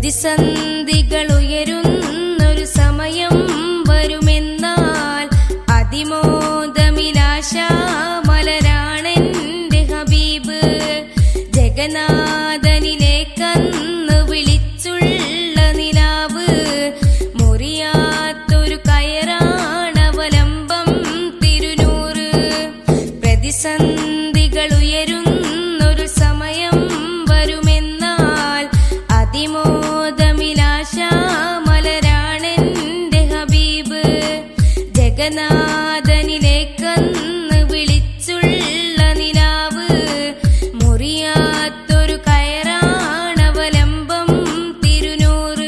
പ്രതിസന്ധികൾ ഉയരുന്നൊരു സമയം വരുമെന്നാൽ അതിമോദമിലാശ മലരാണെന്റെ ഹബീബ് ജഗന്നാഥനിലേക്കന്ന് വിളിച്ചുള്ള നിലാവ് മുറിയാത്തൊരു കയറാണവലംബം തിരുനൂറ് പ്രതിസന്ധികൾ ഉയരുന്നൊരു സമയം വരുമെന്നാൽ അതിമോദമിലാശ മലരാണെന്റെ ഹബീബ് ജഗന്നാഥനിലേക്കന്ന് വിളിച്ചുള്ള നിലാവ് മുറിയാത്തൊരു കയറാണവലംബം തിരുനൂറ്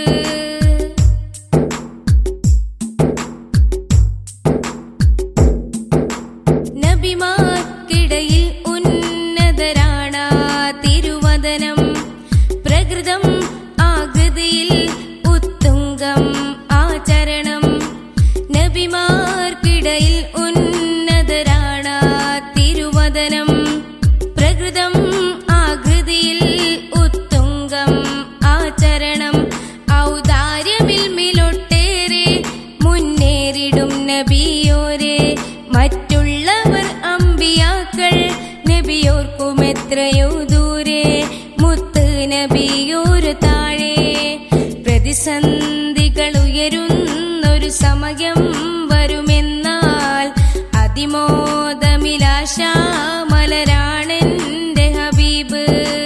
നബിമാർക്കിടയിൽ ഉന്നതരാണ തിരുവദനം പ്രകൃതം ആകൃതിയിൽ ഉത്തുംഗം ആചരണം നബിമാർക്കിടയിൽ ഉന്നതരാണ തിരുവദനം പ്രകൃതം ആകൃതിയിൽ ഉത്തുംഗം ആചരണം ഔദാര്യമിൽമിലൊട്ടേറെ മുന്നേറിടും നബിയോരെ മറ്റുള്ളവർ അമ്പിയാക്കൾ നബിയോർക്കും എത്രയോ ദൂരെ മുത്ത് നബിയോര് താഴെ പ്രതിസന്ധികൾ ഉയരുന്നൊരു സമയം വരുമെന്നാൽ അതിമോദമിലാശ മലരാണെന്റെ ഹബീബ്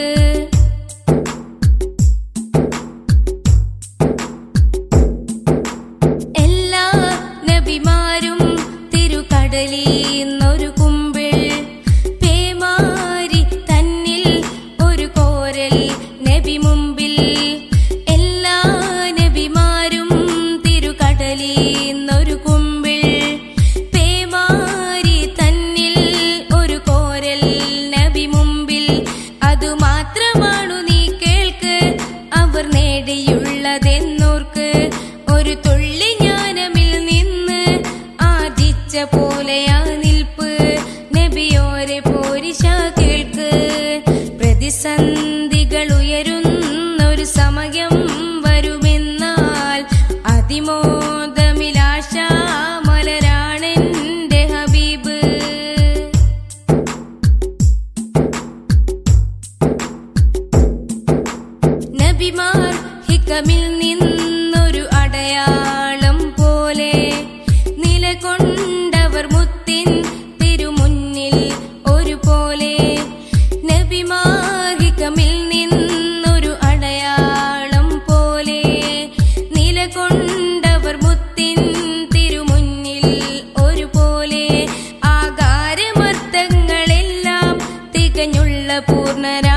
എല്ലാ നബിമാരും തിരുകടലിന്നൊരു കുമ്പിൾ പേമാരി തന്നിൽ ഒരു കോരൽ നബി മുമ്പിൽ എല്ലാ നബിമാരും തിരുകടലിന്നൊരു കുമ്പിൾ പേമാരി തന്നിൽ ഒരു കോരൽ നബി മുമ്പിൽ അതുമാത്രമാണു നീ കേൾക്ക് അവർ നേടിയുള്ളതെന്നോർക്ക് ഒരു തുള്ളി ജ്ഞാനമിൽ നിന്ന് ആദിച്ച പോലെയാ നിൽപ്പ് നബിയോരെ പോരിശ കേൾക്ക് പ്രതിസന്ധികൾ ഉയരുന്നൊരു സമയം വരുമെന്നാൽ അതിമോദമിലാശ മലരാണെന്റെ ഹബീബ് നബിമാർ ഹിക്കമിൽ നിന്നൊരു അടയാളം പോലെ നിലകൊണ്ടവർ മുത്തിൻ തിരുമുന്നിൽ ഒരുപോലെ നബിമാർ ഹിക്കമിൽ നിന്നൊരു അടയാളം പോലെ നിലകൊണ്ടവർ മുത്തിൻ തിരുമുന്നിൽ ഒരുപോലെ ആകാരമർത്ഥങ്ങളെല്ലാം തികഞ്ഞുള്ള പൂർണ്ണര